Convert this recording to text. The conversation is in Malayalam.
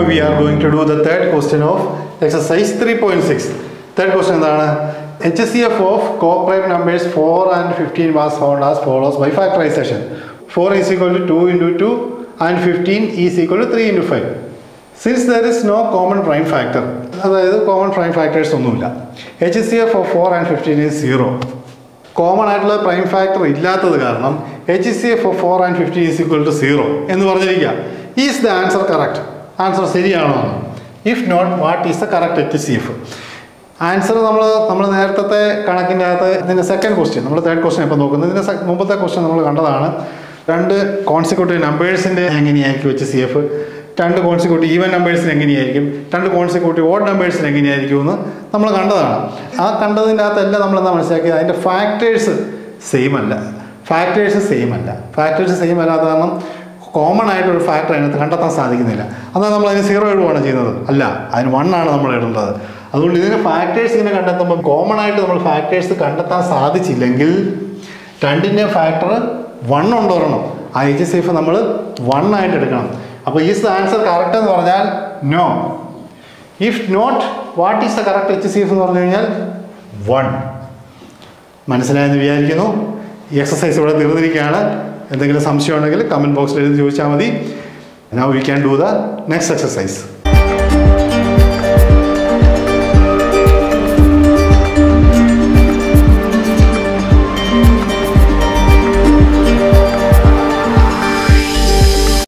we are going to do the third question of exercise 3.6. Third question എന്താണ് HCF of co-prime numbers 4 and 15 was found as follows by factorization. 4 is equal to 2 into 2 and 15 is equal to 3 into 5. Since there is no common prime factor, അതായത് കോമൺ പ്രൈം ഫാക്ടേഴ്സ് ഒന്നുമില്ല H C F of four and fifteen is zero common ആയിട്ടുള്ള പ്രൈം ഫാക്ടർ ഇല്ലാത്തത് കാരണം H C F of four and fifteen is equal to zero എന്ന് പറഞ്ഞിരിക്കുക is the answer correct answer ശരിയാണോ if not what is the correct H C F answer നമ്മൾ നമ്മൾ നേരത്തെ കണക്കിൻ്റെ അകത്ത് ഇതിൻ്റെ സെക്കൻഡ് ക്വസ്റ്റ്യൻ നമ്മൾ തേർഡ് ക്വസ്റ്റ്യൻ ഇപ്പോൾ നോക്കുന്നത് ഇതിൻ്റെ sec- മുമ്പത്തെ ക്വസ്റ്റ്യൻ നമ്മൾ കണ്ടതാണ് രണ്ട് കോൺസിക്യൂട്ടീവ് നമ്പേഴ്സിൻ്റെ എങ്ങനെയായിരിക്കും എച്ച് സി എഫ് രണ്ട് കോൺസിക്യൂട്ടീവ് ഈവൻ നമ്പേഴ്സിന് എങ്ങനെയായിരിക്കും രണ്ട് കോൺസിക്യൂട്ടീവ് ഓഡ് നമ്പേഴ്സിന് എങ്ങനെയായിരിക്കും എന്ന് നമ്മൾ കണ്ടതാണ് ആ കണ്ടതിൻ്റെ അകത്തെല്ലാം നമ്മൾ എന്താ മനസ്സിലാക്കിയത് അതിൻ്റെ ഫാക്ടേഴ്സ് സെയിം അല്ല ഫാക്ടേഴ്സ് സെയിം അല്ല ഫാക്ടേഴ്സ് സെയിം അല്ലാത്ത കാരണം കോമൺ ആയിട്ടൊരു ഫാക്ടർ അതിനകത്ത് കണ്ടെത്താൻ സാധിക്കുന്നില്ല അതാണ് നമ്മൾ അതിന് സീറോ ഇടുവാണ് ചെയ്യുന്നത് അല്ല അതിന് വൺ ആണ് നമ്മൾ ഇടേണ്ടത് അതുകൊണ്ട് ഇതിന് ഫാക്ടേഴ്സ് ഇങ്ങനെ കണ്ടെത്തുമ്പോൾ കോമൺ ആയിട്ട് നമ്മൾ ഫാക്ടേഴ്സ് കണ്ടെത്താൻ സാധിച്ചില്ലെങ്കിൽ രണ്ടിൻ്റെ ഫാക്ടർ വൺ കൊണ്ടുവരണം ആ എച്ച് സി എഫ് നമ്മൾ വൺ ആയിട്ട് എടുക്കണം അപ്പോൾ ഈസ് ദ ആൻസർ കറക്റ്റ് എന്ന് പറഞ്ഞാൽ no if not what is the correct H C F എന്ന് പറഞ്ഞു കഴിഞ്ഞാൽ വൺ മനസ്സിലായെന്ന് വിചാരിക്കുന്നു ഈ എക്സസൈസ് ഇവിടെ തീർന്നിരിക്കുകയാണ് എന്തെങ്കിലും സംശയം ഉണ്ടെങ്കിൽ കമൻറ്റ് ബോക്സിൽ എഴുതി ചോദിച്ചാൽ മതി now we can do the next exercise